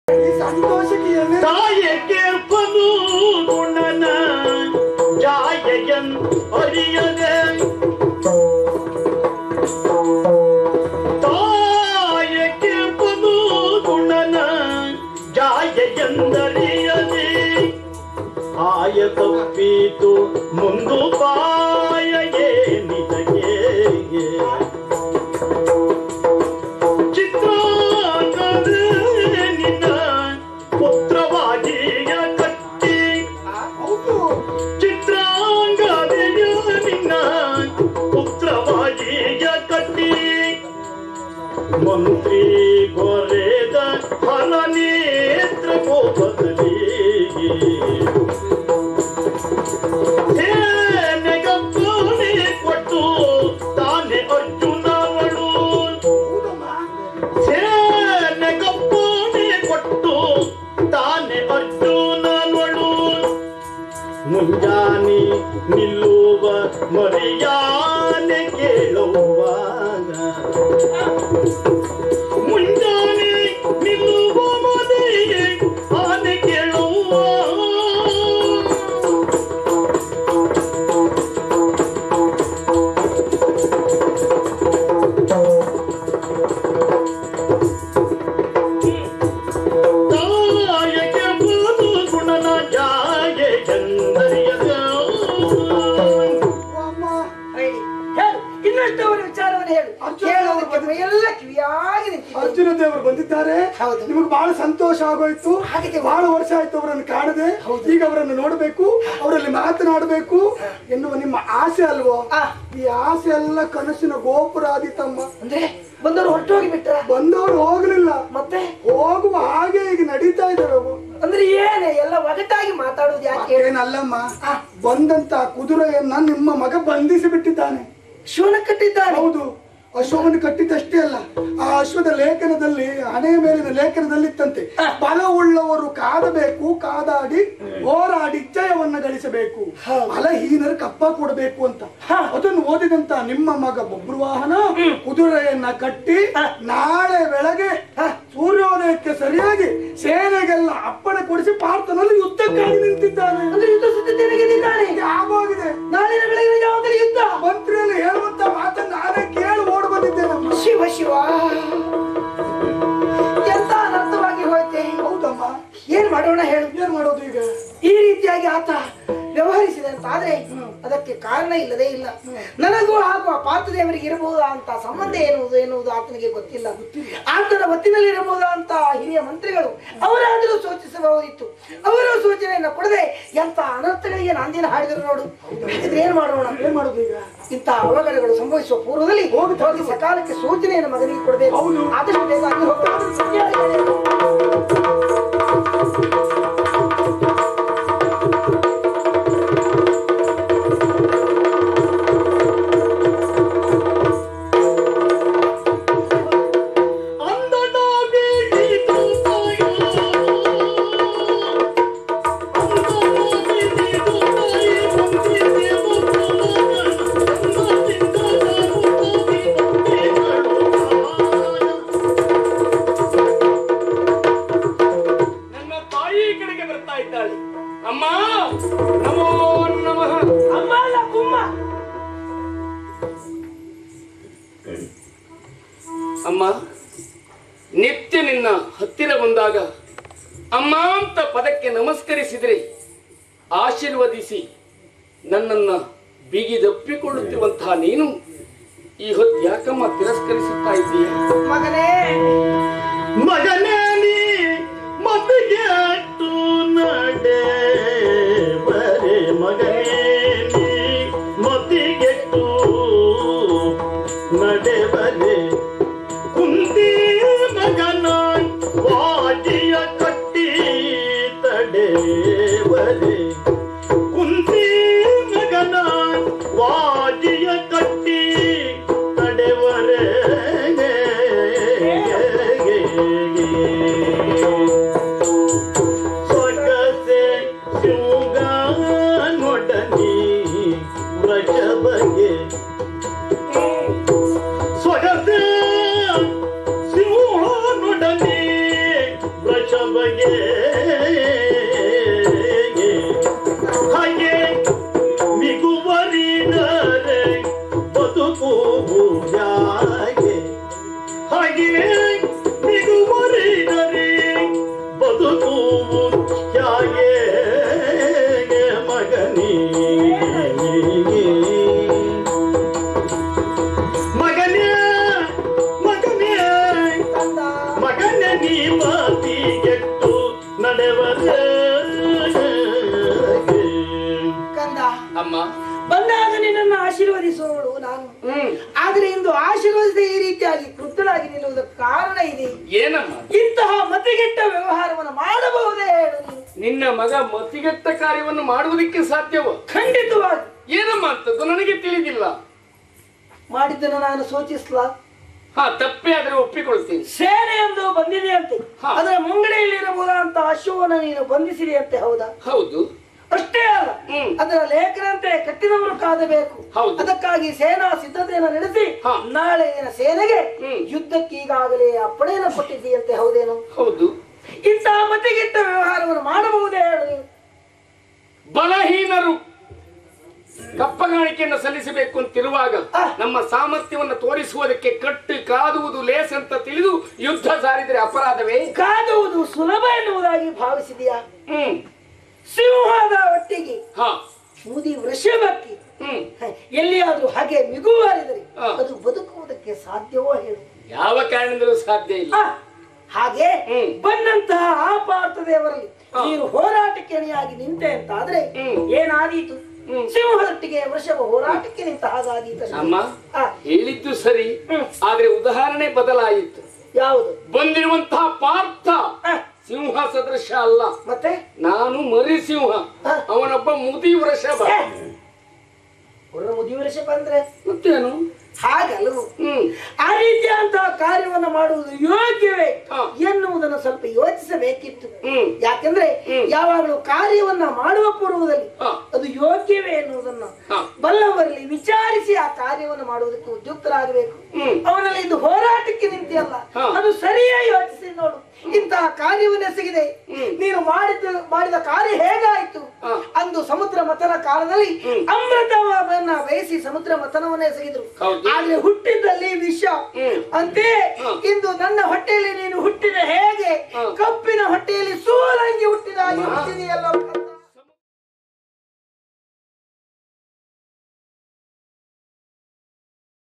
ಈ ಸಂತೋಷಕ್ಕೆ ಏನೇ ತಾಯಕ್ಕೆ ಪದು ಗುಣನ ಜಾಯಯನ್ ಅರಿಯದೆ ತಾಯಕ್ಕೆ ಪದು ಗುಣನ ಜಾಯಯಂದರಿಯದೆ ಆಯ ತಪ್ಪಿತು ಮುಂದು ಪಾಯಗೆ ನಿಜಗೆ ಚಿತ್ರಾಂಗದ ನಿನ್ನ ಪುತ್ರವಾಗಿಯ ಕಟ್ಟಿ ಹೌದು ಚಿತ್ರಾಂಗದೆಯ ನಿನ್ನ ಪುತ್ರವಾಗಿಯ ಕಟ್ಟಿ ಮಂತ್ರಿ ಗೊರೆದ ಫಲ ನೇತ್ರ ಕೋಪದಲ್ಲಿ ಸೇನೆಗಪ್ಪನೆ ಕೊಟ್ಟು ತಾನೆ ಅರ್ಜುನವಳು ಹೌದಮ್ಮ ಸೇನೆಗಪ್ಪನೆ ಕೊಟ್ಟು ತಾನೆ ಅರ್ಜುನನೊಳು ಮುಂಜಾನೆ ನಿಲ್ಲುವ ಮರಿಯಾನೆ ಕೇಳುವಾಗ ಮುಂಜಾನೆ ನಿಲ್ಲುವ ಮರಿಯೇ ಆನೆ ಕೇಳುವ ತಾಯಗೆ ಬೂದು ಗುಣನ ಜಾಯೆ ಎಂದರಿಯದ ಅಮ್ಮ ಹೇಳಿ ಹೇಳು ಇನ್ನಷ್ಟು ಅವರ ವಿಚಾರವನ್ನು ಹೇಳು ಅರ್ಜುನ ಕೇಳೋದಕ್ಕೆ ಮೈಯೆಲ್ಲ ಕಿವಿಯಾಗಿ ನಿಂತಿದೆ ಅರ್ಜುನ ದೇವರು ಬಂದಿದ್ದಾರೆ ಹೌದು. ನಿಮಗೆ ಬಹಳ ಸಂತೋಷ ಆಗೋಯ್ತು ಹಾಗಿದೆ. ಬಹಳ ವರ್ಷ ಆಯ್ತು ಅವರನ್ನು ಕಾಣದೆ ಈಗ ಅವರನ್ನು ನೋಡಬೇಕು ಅವರಲ್ಲಿ ಮಾತನಾಡಬೇಕು ಎನ್ನುವ ನಿಮ್ಮ ಆಸೆ ಅಲ್ವೋ ಆ. ಈ ಆಸೆ ಎಲ್ಲ ಕನಸಿನ ಗೋಪುರ ಆದಿತಮ್ಮ ಅಂದ್ರೆ ಬಂದವರು ಹೊರಟೋಗಿ ಬಿಟ್ರ ಬಂದವರು ಹೋಗ್ಲಿಲ್ಲ ಮತ್ತೆ ಹೋಗುವ ಹಾಗೆ ಈಗ ನಡೀತಾ ಇದ್ದಾರೆ ಅವು. ಅಂದ್ರೆ ಏನೇ ಎಲ್ಲ ಒಗಟಾಗಿ ಮಾತಾಡುದು ಯಾಕೆ ಹೇಳು ಏನಲ್ಲಮ್ಮ ಆ. ಬಂದಂತ ಕುದುರೆಯನ್ನ ನಿಮ್ಮ ಮಗ ಬಂಧಿಸಿ ಬಿಟ್ಟಿದ್ದಾನೆ ಶಿವನ ಕಟ್ಟಿದ್ದಾನೆ ಹೌದು ಅಶ್ವವನ್ನು ಕಟ್ಟಿದ್ದಷ್ಟೇ ಅಲ್ಲ ಆ ಅಶ್ವದ ಲೇಖನದಲ್ಲಿ ಹಣೆಯ ಮೇಲಿನ ಲೇಖನದಲ್ಲಿ ಇತ್ತಂತೆ ಬಲವುಳ್ಳವರು ಕಾದಬೇಕು ಕಾದಾಡಿ ಹೋರಾಡಿ ಜಯವನ್ನ ಗಳಿಸಬೇಕು ಬಲಹೀನರು ಕಪ್ಪ ಕೊಡಬೇಕು ಅಂತ ಅದನ್ನು ಓದಿದಂತ ನಿಮ್ಮ ಮಗ ಬೊಬ್ರುವಾಹನ ಕುದುರೆಯನ್ನ ಕಟ್ಟಿ ನಾಳೆ ಬೆಳಗ್ಗೆ ಸೂರ್ಯೋದಯಕ್ಕೆ ಸರಿಯಾಗಿ ಸೇನೆಗೆಲ್ಲ ಅಪ್ಪಣೆ ಕೊಡಿಸಿ ಪಾರ್ಥನಲ್ಲಿ ಯುದ್ಧಕ್ಕಾಗಿ ನಿಂತಿದ್ದಾನೆ ಅಂದ್ರೆ ಯುದ್ಧ ಸಿದ್ಧತೆಗೆ ನಿಂತಿದ್ದಾನೆ ಇದು ಆಗೋಗಿದೆ ನಾಳಿನ ಬೆಳಗಿನ ಜಾವದಲ್ಲಿ ಯುದ್ಧ ಮಂತ್ರಿಯಲ್ಲಿ ಹೇಳುವಂತ ಮಾತನ್ನ ನಾನೇ ಕೇಳಿ ಓಡ್ ಬಂದಿದ್ದೇನಮ್ಮ ಶಿವ ಶಿವ ಎಂತ ಅನರ್ಥವಾಗಿ ಹೋಯ್ತೆ ಹೌದಮ್ಮ ಏನ್ ಮಾಡೋಣ ಹೇಳು ಏನ್ ಮಾಡೋದು ಈಗ ಈ ರೀತಿಯಾಗಿ ಆತ ವ್ಯವಹರಿಸಿದೆ ಅಂತ ಆದ್ರೆ ಅದಕ್ಕೆ ಕಾರಣ ಇಲ್ಲದೆ ಇಲ್ಲ ನನಗೂ ಹಾಗೂ ಆ ಪಾತ್ರದೇವರಿಗೆ ಇರಬಹುದಾ ಅಂತ ಸಂಬಂಧ ಎನ್ನುವುದು ಎನ್ನುವುದು ಆತನಿಗೆ ಗೊತ್ತಿಲ್ಲ ಆತನ ಹೊತ್ತಿನಲ್ಲಿ ಇರಬಹುದಾ ಅಂತ ಹಿರಿಯ ಮಂತ್ರಿಗಳು ಅವರಾದರೂ ಸೂಚಿಸಬಹುದಿತ್ತು ಅವರು ಸೂಚನೆಯನ್ನು ಕೊಡದೆ ಎಂತ ಅನರ್ಥಗಳಿಗೆ ನಾಂದಿನ ಹಾಡಿದರು ನೋಡು ಹಾಗಿದ್ರೆ ಏನ್ ಮಾಡೋಣ ಏನ್ ಮಾಡೋದು ಈಗ ಇಂಥ ಅವಘಡಗಳು ಸಂಭವಿಸುವ ಪೂರ್ವದಲ್ಲಿ ಹೋಗಿ ಹೋಗಿ ಸಕಾಲಕ್ಕೆ ಸೂಚನೆಯನ್ನು ಮಗನಿಗೆ ಕೊಡಬೇಕು ಹೌದು. ಆದಷ್ಟು ಬೇಗ ಅಲ್ಲಿ ಹೋಗೋಣ ಅಂದನಾಗಿ ನೀನು ತಾಯೋ ಅಂದನಾಗಿ ನೀನು ತಾಯಿ ಬಂದಿದೆ ಮಕ್ಕಳನ್ನ ನನ್ನ ತಾಯಿ ಕಡೆಗೆ ಬರ್ತಾ ಇದ್ದಾಳೆ ಅಮ್ಮ ನಮೋ ನಮಃ ಅಮ್ಮ ಅಲ್ಲ ಕುಮ್ಮ ಅಮ್ಮ ನಿತ್ಯ ನಿನ್ನ ಹತ್ತಿರ ಬಂದಾಗ ಅಮ್ಮ ಅಂತ ಪದಕ್ಕೆ ನಮಸ್ಕರಿಸಿದರೆ ಆಶೀರ್ವದಿಸಿ ನನ್ನನ್ನ ಬಿಗಿದಪ್ಪಿಕೊಳ್ಳುತ್ತಿರುವಂತಹ ನೀನು ಈ ಹೊತ್ತು ಯಾಕಮ್ಮ ತಿರಸ್ಕರಿಸುತ್ತಾ ಇದ್ದೀಯ ಮಗನೇ ಮಗನೇ ನೀ ಮತಿಗೆಟ್ಟು ನಡೆ ಬರೆ ಮಗನೇ ನೀ ಮತಿಗೆಟ್ಟು ನಡೆ ಬರೆ ಕುಂದಿ ಮಗನ ವಾಜಿಯ ಕಟ್ಟಿ ತಡೆ ಬರೆ ಕುಂದಿ ಮಗನ ವಾಜಿಯ ಕಟ್ಟಿ ತಡೆವರೆ ಸ್ವರ್ಗಸೆ ಶಿವಗ ನೊಡನಿ ವ್ರಜ ಬಗೆ ಸ್ವರ್ಗಸೆ ಬದುಕುವು ಯಾಗೆ ಹಾಗೆ ನಿಗುವರಿದರೆ ಬದುಕುವು ಯಾಗೆ ಮಗನೇ ಮಗನೇ ಮಗನೇ ಕಂದ ಮಗನೇ ನೀ ಮಾತಿಗೆಟ್ಟು ನಡೆವರೆ ಕಂದ ಅಮ್ಮ ಬಂದಾಗ ನಿನ್ನನ್ನು ಆಶೀರ್ವದಿಸುವವಳು ನಾನು ಹ್ಮ್ ಆದ್ರೆ ಇಂದು ಆಶೀರ್ವದಿಸದೆ ಈ ರೀತಿಯಾಗಿ ಕ್ರುದ್ಧನಾಗಿ ನಿಲ್ಲುವುದಕ್ಕೆ ಕಾರಣ ಇದೆ ಏನಮ್ಮ ಇಂತಹ ಮತಿಗೆಟ್ಟ ವ್ಯವಹಾರವನ್ನು ಮಾಡಬಹುದೇ ಹೇಳು ನೀನು? ನಿನ್ನ ಮಗ ಮತಿಗೆಟ್ಟ ಕಾರ್ಯವನ್ನು ಮಾಡುವುದಕ್ಕೆ ಸಾಧ್ಯವೋ ಖಂಡಿತವಾಗಿ ಏನಮ್ಮ ಅಂತದ್ದು ನನಗೆ ತಿಳಿದಿಲ್ಲ ಮಾಡಿದ್ದನ್ನು ನಾನು ಸೂಚಿಸ್ಲಾ ಹಾ ತಪ್ಪೇ ಆದ್ರೆ ಒಪ್ಪಿಕೊಳ್ತೀನಿ ಸೇನೆ ಎಂದು ಬಂದಿದೆಯಂತೆ ಹಾ. ಅದರ ಮುಂಗಡೆಯಲ್ಲಿ ಇರಬಹುದಂತ ಅಶ್ವವನ್ನು ನೀನು ಬಂಧಿಸಿದೆಯಂತೆ ಹೌದಾ ಹೌದು ಅಷ್ಟೇ ಅಲ್ಲ ಹ್ಮ್. ಅದರ ಲೇಖನಂತೆ ಕಟ್ಟಿದವರು ಕಾದಬೇಕು ಹೌದು. ಅದಕ್ಕಾಗಿ ಸೇನಾ ಸಿದ್ಧತೆಯನ್ನು ನಡೆಸಿ ಹಾ. ನಾಳೆ ದಿನ ಸೇನೆಗೆ ಹ್ಮ್. ಯುದ್ಧಕ್ಕೆ ಈಗಾಗಲೇ ಅಪ್ಪಣೆಯನ್ನು ಕೊಟ್ಟಿದ್ದೀಯಂತೆ ಹೌದೇನು ಹೌದು ಇಂತಹ ಮತಿಗೆಟ್ಟ ವ್ಯವಹಾರವನ್ನು ಮಾಡಬಹುದೇ ಹೇಳು ನೀನು ಬಲಹೀನರು ಕಪ್ಪಗಾಣಿಕೆಯನ್ನು ಸಲ್ಲಿಸಬೇಕು ಅಂತಿರುವಾಗ ಆ. ನಮ್ಮ ಸಾಮರ್ಥ್ಯವನ್ನು ತೋರಿಸುವುದಕ್ಕೆ ಕಟ್ಟು ಕಾದುವುದು ಲೇಸ್ ಅಂತ ತಿಳಿದು ಯುದ್ಧ ಸಾರಿದರೆ ಅಪರಾಧವೇ ಕಾದುವುದು ಸುಲಭ ಎನ್ನುವುದಾಗಿ ಭಾವಿಸಿದೆಯಾ ಹ್ಮ್ ಸಿಂಹದ ಒಟ್ಟಿಗೆ ಹಾ ಮುದಿ ವೃಷಭಕ್ಕೆ ಹ್ಮ್ ಹ, ಎಲ್ಲಿಯಾದ್ರೂ ಹಾಗೆ ಮಿಗುವಾರಿದರೆ ಆ. ಅದು ಬದುಕುವುದಕ್ಕೆ ಸಾಧ್ಯವೋ ಹೇಳು ಯಾವ ಕಾರಣದಿಂದಲೂ ಸಾಧ್ಯ ಇಲ್ಲ ಆ, ಹಾಗೆ ಹ್ಮ್. ಬಂದಂತಹ ಆ ಪಾರ್ಥ ದೇವರಲ್ಲಿ ಆ. ನೀನು ಹೋರಾಟಕ್ಕೆ ಅಣಿಯಾಗಿ ನಿಂತೆ ಅಂತ ಆದ್ರೆ ಹ್ಮ್. ಏನಾದೀತು ಹ್ಮ್. ಸಿಂಹದೊಟ್ಟಿಗೆ ವೃಷಭ ಹೋರಾಟಕ್ಕೆ ನಿಂತ ಹಾಗಾದೀತು ಅಮ್ಮ ಆ, ಹೇಳಿದ್ದು ಸರಿ ಹ್ಮ್. ಆದ್ರೆ ಉದಾಹರಣೆ ಬದಲಾಯಿತು ಯಾವುದು ಬಂದಿರುವಂತಹ ಪಾರ್ಥ ಆ, ಸಿಂಹ ಸದೃಶ ಅಲ್ಲ ಮತ್ತೆ ನಾನು ಮರಿ ಸಿಂಹ ಆ. ಅವನೊಬ್ಬ ಮುದಿ ವೃಷಭ ಏ, ಹುರ್ರ ಮುದಿ ವೃಷಭ ಅಂದ್ರೆ ಮತ್ತೇನು ಹಾಗಲ್ವ ಹ್ಮ್ ಆ ರೀತಿಯಂತಹ ಕಾರ್ಯವನ್ನು ಮಾಡುವುದು ಯೋಗ್ಯವೇ ಹಾ. ಎನ್ನುವುದನ್ನು ಸ್ವಲ್ಪ ಯೋಚಿಸಬೇಕಿತ್ತು ಹ್ಮ್ ಯಾಕಂದ್ರೆ ಹ್ಮ್. ಯಾವಾಗಲೂ ಕಾರ್ಯವನ್ನ ಮಾಡುವ ಪೂರ್ವದಲ್ಲಿ ಹಾ. ಅದು ಯೋಗ್ಯವೇ ಎನ್ನುವುದನ್ನು ಹಾ. ಬಲ್ಲವರಲ್ಲಿ ವಿಚಾರಿಸಿ ಆ ಕಾರ್ಯವನ್ನು ಮಾಡುವುದಕ್ಕೆ ಉದ್ಯುಕ್ತರಾಗಬೇಕು ಹ್ಮ್. ಅವರಲ್ಲಿ ಇದು ಹೋರಾಟಕ್ಕೆ ನಿಂತಿಯಲ್ಲ ಹಾ. ಅದು ಸರಿಯೇ ಯೋಚಿಸಿ ನೋಡು ಇಂತಹ ಕಾರ್ಯವನ್ನೆಸಗಿದೆ ಹ್ಮ್. ನೀನು ಮಾಡಿದ ಮಾಡಿದ ಕಾರ್ಯ ಹೇಗಾಯ್ತು ಹಾ. ಅಂದು ಸಮುದ್ರ ಮಥನ ಕಾಲದಲ್ಲಿ ಹ್ಮ್. ಅಮೃತವನ್ನ ಬಯಸಿ ಸಮುದ್ರ ಮಥನವನ್ನ ಎಸಗಿದ್ರು ಹೌದು. ಆದ್ರೆ ಹುಟ್ಟಿದಲ್ಲಿ ವಿಷ ಹ್ಮ್. ಅಂತೆ ಹಾ. ಇಂದು ನನ್ನ ಹೊಟ್ಟೆಯಲ್ಲಿ ನೀನು ಹುಟ್ಟಿದ ಹೇಗೆ ಹಾ. ಕಪ್ಪಿನ ಹೊಟ್ಟೆಯಲ್ಲಿ ಸೂರಂಗಿ ಹುಟ್ಟಿದ ಹಾಗೆ ಹುಟ್ಟಿದೆಯಲ್ಲ